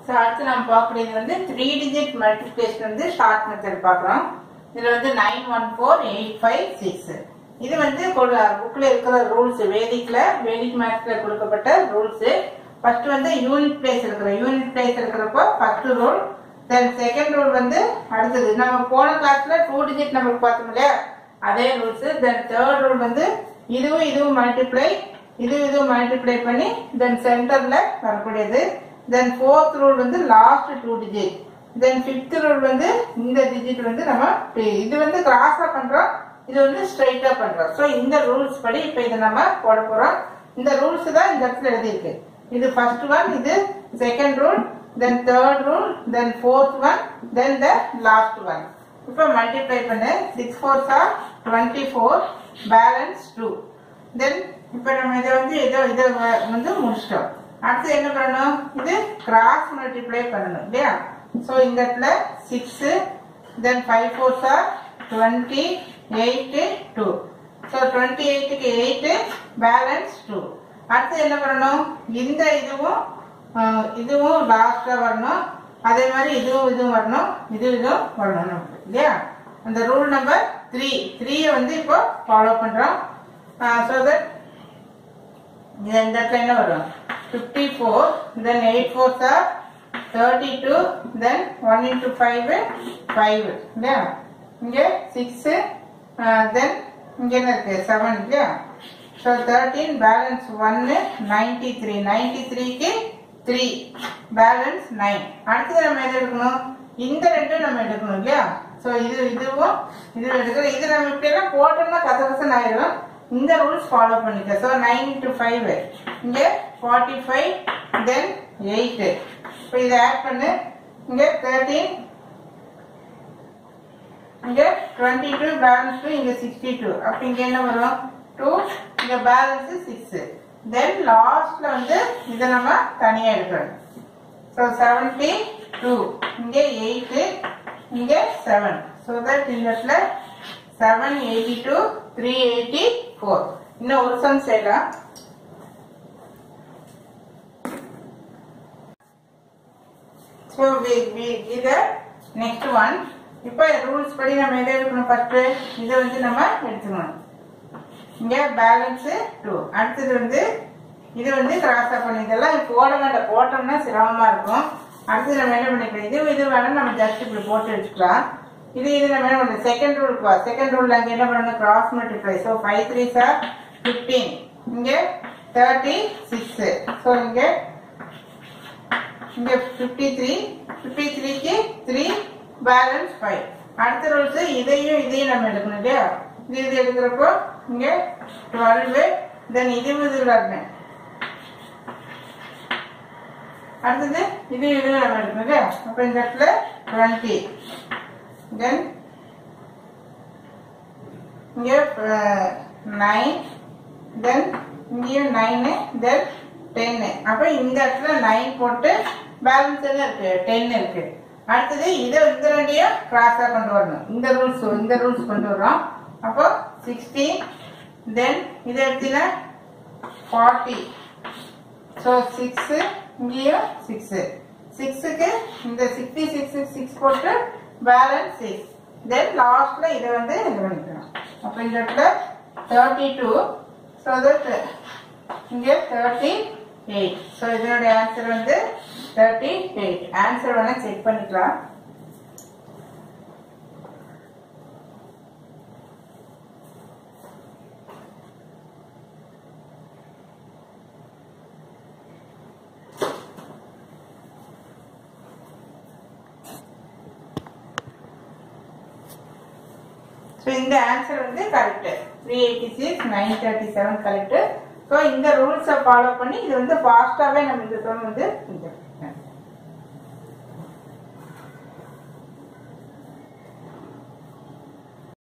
so அடுத்து நம்ம பார்க்கக்கூடியது வந்து த்ரீ டிஜிட் மல்டிப்ளிகேஷன் வந்து ஷார்ட் மெத்தட் பார்க்குறோம் இதில் வந்து nine one four eight five six இது வந்து புக்கில் இருக்கிற ரூல்ஸ் வேதிக்ல வேதிக் மேத்ஸ்ல கொடுக்கப்பட்ட ரூல்ஸ் ஃபர்ஸ்ட் வந்து யூனிட் பிளேஸ் இருக்கிற யூனிட் பிளேஸ் இருக்கிறப்போ first rule then second rule வந்து அடுத்தது நம்ம போன கிளாஸ்ல டூ டிஜிட் நம்பர் பார்த்தோம் இல்லையா அதே ரூல்ஸ் தென் தேர்ட் ரூல் வந்து இதுவும் இதுவும் மல்டிப்ளை இது இதுவும் மல்டிப்ளை பண்ணி தென் சென்டர்ல வரக்கூடியது தென் ஃபோர்த் ரூல் வந்து last two digit then fifth rule வந்து இந்த டிஜிட் வந்து நம்ம பே- இது வந்து கிராஸா பண்றோம் இது வந்து ஸ்ட்ரைட்டா பண்றோம் ஸோ இந்த ரூல்ஸ் படி இப்போ இதை நம்ம போட போறோம் இந்த ரூல்ஸ் தான் இந்த இடத்துல எழுதியிருக்கு இது ஃபர்ஸ்ட் ஒன் இது second rule then third rule then fourth one then the last one இப்போ மல்டிப்ளை பண்ணு six four are twenty four balance two then இப்போ நம்ம இதை வந்து இதை இதை வ- வந்து முடிச்சிட்டோம் அடுத்து என்ன பண்ணணும் இது கிராஸ் மல்டிப்ளை பண்ணணும் இல்லையா ஸோ இந்த இடத்துல six then five four are twenty eight two so twenty எயிட்டுக்கு எயிட்டு பேலன்ஸ் டூ அடுத்து என்ன பண்ணணும் இந்த இதுவும் ஆஹ், இதுவும் லாஸ்ட்டாக வரணும் அதே மாதிரி இதுவும் இதுவும் வரணும் இது இதுவும் வரணும் நமக்கு இல்லையா அந்த ரூல் நம்பர் த்ரீ த்ரீயை வந்து இப்போ ஃபாலோ பண்ணுறோம் ஸோ தட் இது இந்த இடத்துல என்ன வரும் fifty four then eight four are thirty two then one into five five இல்லையா இங்கே சிக்ஸு தென் இங்கே என்ன இருக்கு செவன் இல்லையா ஸோ தேர்ட்டீன் பேலன்ஸ் ஒன்னு நைன்டி த்ரீ நைன்டி த்ரீக்கு த்ரீ பேலன்ஸ் நைன் அடுத்தது நம்ம எது எடுக்கணும் இந்த ரெண்டும் நம்ம எடுக்கணும் இல்லையா ஸோ இது இதுவும் இது எடுக்கணும் இது நம்ம இப்படியெல்லாம் போட்டோம்னா கசகசன் ஆயிடும் இந்த ரூல்ஸ் ஃபாலோ பண்ணிக்க ஸோ நைன் இன்ட்டு ஃபைவ் இங்கே ஃபார்ட்டி ஃபைவ் தென் எயிட்டு இப்போ இதை ஆட் பண்ணு இங்கே தேர்ட்டீன் இங்கே டுவெண்ட்டி டூ பேலன்ஸ் டூ இங்கே சிக்ஸ்டி டூ அப்போ இங்கே என்ன வரும் டூ இங்கே பேலன்ஸ் சிக்ஸ் தென் லாஸ்ட்ல வந்து இதை நம்ம தனியாக எடுக்கணும் ஸோ செவன்டி டூ இங்கே எயிட்டு இங்கே செவன் ஸோ தட் இந்த இடத்துல seven eighty two three eighty four இன்னும் ஒரு சம் செய்யலாம் ஸோ இது நெக்ஸ்ட் ஒன் இப்போ ரூல்ஸ் படி நம்ம எதை எடுக்கணும் ஃபர்ஸ்ட் இதை வந்து நம்ம எடுத்துக்கணும் இங்க பேலன்ஸ் டூ அடுத்தது வந்து இது வந்து கிராஸ் பண்ணி இதெல்லாம் போட வேண்டாம் போட்டோம்னா சிரமமா இருக்கும் அடுத்தது நம்ம என்ன பண்ணிக்கலாம் இது இது வேணா நம்ம ஜஸ்ட் இப்படி போட்டு வச்சுக்கலாம் இது இது நம்ம என்ன பண்ணணும் செகண்ட் ரூலுக்கு வா செகண்ட் ரூல் அங்கே என்ன பண்ணணும் cross multiply so five three are fifteen இங்கே தேர்ட்டி சிக்ஸ் ஸோ இங்கே இங்க 53 53க்கு 3 பேலன்ஸ் 5 அடுத்த ரூல்ஸ் இதையும் இதையும் நம்ம எடுக்கணும் இல்லையா இது இது எடுக்கிறப்போ இங்க 12 தென் இது இது வரணும் அடுத்தது இது இது நம்ம எடுக்கணும் இல்லையா அப்ப இந்த இடத்துல 20 தென் இங்க 9 தென் இங்கேயும் 9 தென் டென்னு அப்ப இந்த இடத்துல நைன் போட்டு பேலன்ஸ் என்ன இருக்கு டென் இருக்கு அடுத்தது இதை இந்த ரெண்டையும் கிராஸா கொண்டு வரணும் இந்த ரூல்ஸ் இந்த ரூல்ஸ் கொண்டு வர்றோம் அப்போ சிக்ஸ்டீன் தென் இதை எடுத்தீங்கன்னா ஃபார்ட்டி ஸோ சிக்ஸு இங்கேயும் சிக்ஸு சிக்ஸுக்கு இந்த சிக்ஸ்டி சிக்ஸ் சிக்ஸ் போட்டு பேலன்ஸ் சிக்ஸ் தென் லாஸ்ட்ல இதை வந்து இது பண்ணிக்கணும் அப்போ இந்த இடத்துல தேர்ட்டி டூ ஸோ தட் இங்கே தேர்ட்டி எயிட் ஸோ இதனுடைய ஆன்சர் வந்து தேர்ட்டி எயிட் ஆன்சர் வேணா செக் பண்ணிக்கலாம் ஸோ இந்த ஆன்சர் வந்து correct three eighty six nine thirty seven correct so இந்த ரூல்ஸை ஃபாலோ பண்ணி இது வந்து ஃபாஸ்ட்டாகவே நம்ம இந்த சம் வந்து செஞ்சோம்